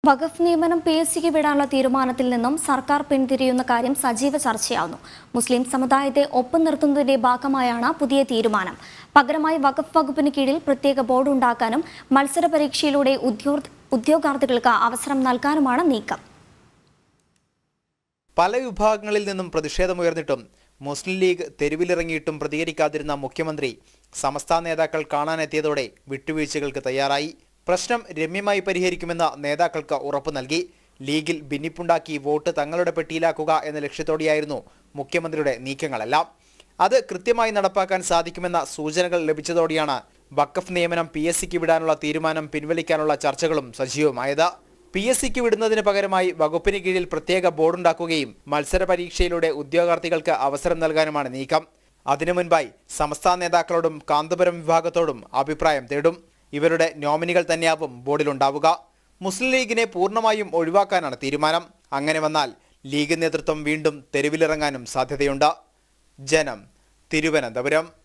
വഖഫ് നിയമനം P S സിക്ക് വിടാനുള്ള തീരുമാനത്തിൽ നിന്നും സർക്കാർ പിന്തിരിയുന്ന കാര്യം സജീവ ചർച്ചയാവുന്നു മുസ്ലിം സമുദായത്തെ ഒപ്പം നിർത്തുന്നതിന്റെ ഭാഗമായാണ് പുതിയ തീരുമാനം പകരമായി വഖഫ് വകുപ്പിന് കീഴിൽ പ്രത്യേക ബോർഡ് ഉണ്ടാക്കാനും മത്സര പരീക്ഷയിലൂടെ ഉദ്യോഗ ഉദ്യോഗാർത്ഥികൾക്ക് അവസരം നൽകാനുമാണ് നീക്കം പല വിഭാഗങ്ങളിൽ നിന്നും പ്രതിഷേധമുയർന്നിട്ടും മുസ്ലിം ലീഗ് തെരുവിലിറങ്ങിയിട്ടും പ്രതികരിക്കാതിരുന്ന മുഖ്യമന്ത്രി സമസ്ത നേതാക്കൾ കാണാനെത്തിയതോടെ വിട്ടുവീഴ്ചകൾക്ക് തയ്യാറായി പ്രശ്നം രമ്യമായി പരിഹരിക്കുമെന്ന് നേതാക്കൾക്ക് ഉറപ്പു നൽകി ലീഗിൽ ഭിന്നിപ്പുണ്ടാക്കി വോട്ട് തങ്ങളുടെ പെട്ടിയിലാക്കുക എന്ന ലക്ഷ്യത്തോടെയായിരുന്നു മുഖ്യമന്ത്രിയുടെ നീക്കങ്ങളെല്ലാം അത് കൃത്യമായി നടപ്പാക്കാൻ സാധിക്കുമെന്ന സൂചനകൾ ലഭിച്ചതോടെയാണ് വഖഫ് നിയമനം പി എസ് സിക്ക് വിടാനുള്ള തീരുമാനം പിൻവലിക്കാനുള്ള ചർച്ചകളും സജീവമായത് പി എസ് സിക്ക് വിടുന്നതിന് പകരമായി വകുപ്പിന് കീഴിൽ പ്രത്യേക ബോർഡുണ്ടാക്കുകയും മത്സര പരീക്ഷയിലൂടെ ഉദ്യോഗാർത്ഥികൾക്ക് അവസരം നൽകാനുമാണ് നീക്കം അതിനു മുൻപായി സംസ്ഥാന നേതാക്കളോടും കാന്തപുരം വിഭാഗത്തോടും അഭിപ്രായം തേടും ഇവരുടെ നോമിനികൾ തന്നെയാവും ബോർഡിലുണ്ടാവുക മുസ്ലിം ലീഗിനെ പൂർണ്ണമായും ഒഴിവാക്കാനാണ് തീരുമാനം അങ്ങനെ വന്നാൽ ലീഗ് നേതൃത്വം വീണ്ടും തെരുവിലിറങ്ങാനും സാധ്യതയുണ്ട് ജനം തിരുവനന്തപുരം